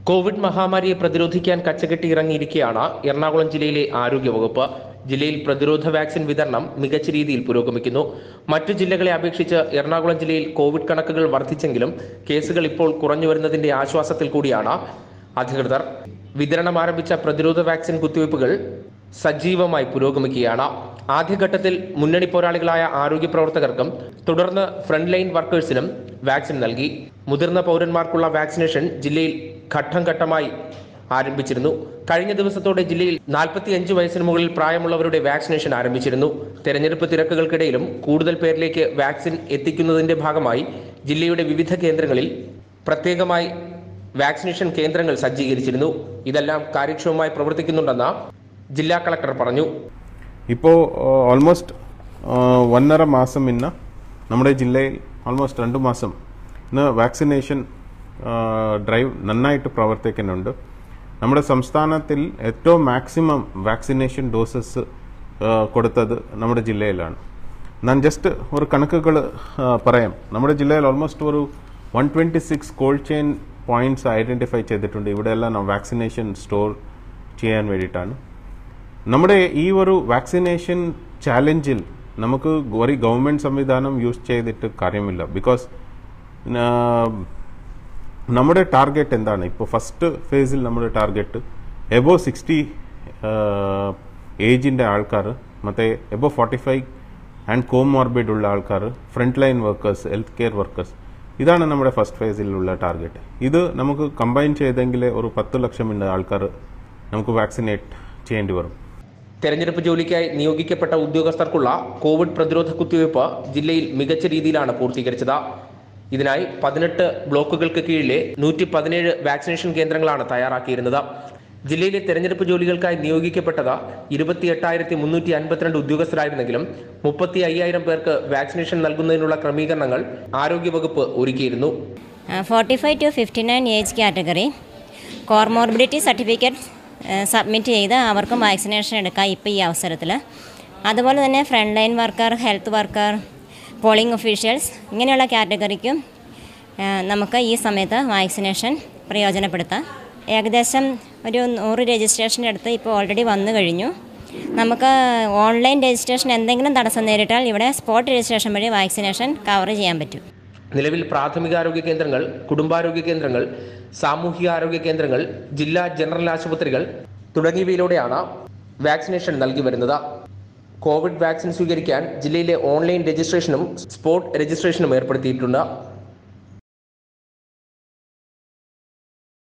Covid മഹാമാരിയെ പ്രതിരോധിക്കാൻ കച്ചകെട്ടി ഇറങ്ങിയിരിക്കെയാണ് എറണാകുളം ജില്ലയിലെ ആരോഗ്യവകുപ്പ് ജില്ലയിൽ പ്രതിരോധ വാക്സിൻ വിതരണം മികച്ച രീതിയിൽ പുരോഗമിക്കുന്നു മറ്റു ജില്ലകളെ അപേക്ഷിച്ച് എറണാകുളം ജില്ലയിൽ കോവിഡ് കണക്കുകൾ വർദ്ധിച്ചെങ്കിലും കേസുകൾ ഇപ്പോൾ കുറഞ്ഞു വരുന്നതിന്റെ ആശ്വാസത്തിൽ കൂടിയാണ് അധികൃതർ വിതരണം ആരംഭിച്ച പ്രതിരോധ വാക്സിൻ കുത്തിവയ്പ്പുകൾ സജീവമായി പുരോഗമിക്കുകയാണ് ആദ്യഘട്ടത്തിൽ മുന്നണി പോരാളികളായ ആരോഗ്യ പ്രവർത്തകർക്കും തുടർന്ന് ഫ്രണ്ട് ലൈൻ വർക്കേഴ്സിനും വാക്സിൻ നൽകി മുതിർന്ന പൗരന്മാർക്കുള്ള വാക്സിനേഷൻ ജില്ലയിൽ ഘട്ടം ഘട്ടമായി ആരംഭിച്ചിരുന്നു കഴിഞ്ഞ ദിവസത്തോടെ ജില്ലയിൽ 45 വയസ്സിന് മുകളിൽ പ്രായമുള്ളവരുടെ വാക്സിനേഷൻ ആരംഭിച്ചിരുന്നു തെരഞ്ഞെടുപ്പ് തിരക്കുകൾക്കിടയിലും കൂടുതൽ പേരിലേക്ക് വാക്സിൻ എത്തിക്കുന്നതിന്റെ ഭാഗമായി ജില്ലയുടെ വിവിധ കേന്ദ്രങ്ങളിൽ പ്രത്യേകമായി വാക്സിനേഷൻ കേന്ദ്രങ്ങൾ സജ്ജീകരിച്ചിരുന്നു ഇതെല്ലാം കാര്യക്ഷമമായി പ്രവർത്തിക്കുന്നുണ്ടെന്ന് ജില്ലാ കളക്ടർ പറഞ്ഞു ഇപ്പോൾ ഓൾമോസ്റ്റ് ഒന്നര മാസം ഇന്ന് നമ്മുടെ ജില്ലയിൽ ഓൾമോസ്റ്റ് രണ്ട് മാസം ഇന്ന് വാക്സിനേഷൻ ഡ്രൈവ് നന്നായിട്ട് പ്രവർത്തിക്കുന്നുണ്ട് നമ്മുടെ സംസ്ഥാനത്തിൽ ഏറ്റവും മാക്സിമം വാക്സിനേഷൻ ഡോസസ് കൊടുത്തത് നമ്മുടെ ജില്ലയിലാണ് ഞാൻ ജസ്റ്റ് ഒരു കണക്കുകൾ പറയാം നമ്മുടെ ജില്ലയിൽ ഓൾമോസ്റ്റ് ഒരു one twenty six cold chain points identify ചെയ്തിട്ടുണ്ട് ഇവിടെയെല്ലാം വാക്സിനേഷൻ സ്റ്റോർ ചെയ്യാൻ വേണ്ടിയിട്ടാണ് നമ്മുടെ ഈ ഒരു വാക്സിനേഷൻ ചാലഞ്ചിൽ നമുക്ക് ഒരു ഗവൺമെന്റ് സംവിധാനം യൂസ് ചെയ്തിട്ട് കാര്യമില്ല ബിക്കോസ് നമ്മുടെ ടാർഗറ്റ് എന്താണ് ഇപ്പോൾ ഫസ്റ്റ് ഫേസിൽ നമ്മുടെ ടാർഗറ്റ് എബോ സിക്സ്റ്റി ഏജിൻ്റെ ആൾക്കാർ ಮತ್ತು above forty five and comorbid ഉള്ള ആൾക്കാർ front line workers health care workers ഇതാണ് നമ്മുടെ ഫസ്റ്റ് ഫേസിലുള്ള ടാർഗറ്റ് ഇത് നമുക്ക് കമ്പൈൻ ചെയ്തെങ്കിൽ ഒരു പത്ത് ലക്ഷം ആൾക്കാർ നമുക്ക് വാക്സിനേറ്റ് ചെയ്യേണ്ടി വരും തെരഞ്ഞെടുപ്പ് ജോലിക്കായി നിയോഗിക്കപ്പെട്ട ഉദ്യോഗസ്ഥർക്കുള്ള കോവിഡ് പ്രതിരോധ കുത്തിവയ്പ് ജില്ലയിൽ മികച്ച രീതിയിലാണ് പൂർത്തീകരിച്ചത് ഇതിനായി പതിനെട്ട് ബ്ലോക്കുകൾക്ക് കീഴിലെ നൂറ്റി പതിനേഴ് വാക്സിനേഷൻ കേന്ദ്രങ്ങളാണ് തയ്യാറാക്കിയിരുന്നത് ജില്ലയിലെ തെരഞ്ഞെടുപ്പ് ജോലികൾക്കായി നിയോഗിക്കപ്പെട്ടത് ഇരുപത്തി എട്ടായിരത്തി മുന്നൂറ്റി അൻപത്തിരണ്ട് ഉദ്യോഗസ്ഥരായിരുന്നെങ്കിലും മുപ്പത്തി അയ്യായിരം പേർക്ക് വാക്സിനേഷൻ നൽകുന്നതിനുള്ള ക്രമീകരണങ്ങൾ ആരോഗ്യവകുപ്പ് ഒരുക്കിയിരുന്നു forty five to fifty nine age category comorbidity certificate submit ചെയ്ത് അവർക്കും വാക്സിനേഷൻ എടുക്കാം ഇപ്പോൾ ഈ അവസരത്തിൽ അതുപോലെ തന്നെ front line worker health worker polling officials ഇങ്ങനെയുള്ള കാറ്റഗറിക്കും ആ, നമുക്ക് ഈ സമയത്ത് വാക്സിനേഷൻ പ്രയോജനപ്പെടുത്താം ഏകദേശം ഒരു നൂറ് രജിസ്ട്രേഷൻ എടുത്ത് ഇപ്പോൾ ഓൾറെഡി വന്നു കഴിഞ്ഞു നമുക്ക് ഓൺലൈൻ രജിസ്ട്രേഷൻ എന്തെങ്കിലും തടസ്സം നേരിട്ടാൽ ഇവിടെ സ്പോട്ട് രജിസ്ട്രേഷൻ വഴി വാക്സിനേഷൻ കവർ ചെയ്യാൻ പറ്റും നിലവിൽ പ്രാഥമികാരോഗ്യ കേന്ദ്രങ്ങൾ കുടുംബാരോഗ്യ കേന്ദ്രങ്ങൾ സാമൂഹിക ആരോഗ്യ കേന്ദ്രങ്ങൾ ജില്ലാ ജനറൽ ആശുപത്രികൾ തുടങ്ങിയവയിലൂടെയാണ് വാക്സിനേഷൻ നൽകി വരുന്നത് കോവിഡ് വാക്സിൻ സ്വീകരിക്കാൻ ജില്ലയിലെ ഓൺലൈൻ രജിസ്ട്രേഷനും സ്പോട്ട് രജിസ്ട്രേഷനും ഏർപ്പെടുത്തിയിട്ടുണ്ട്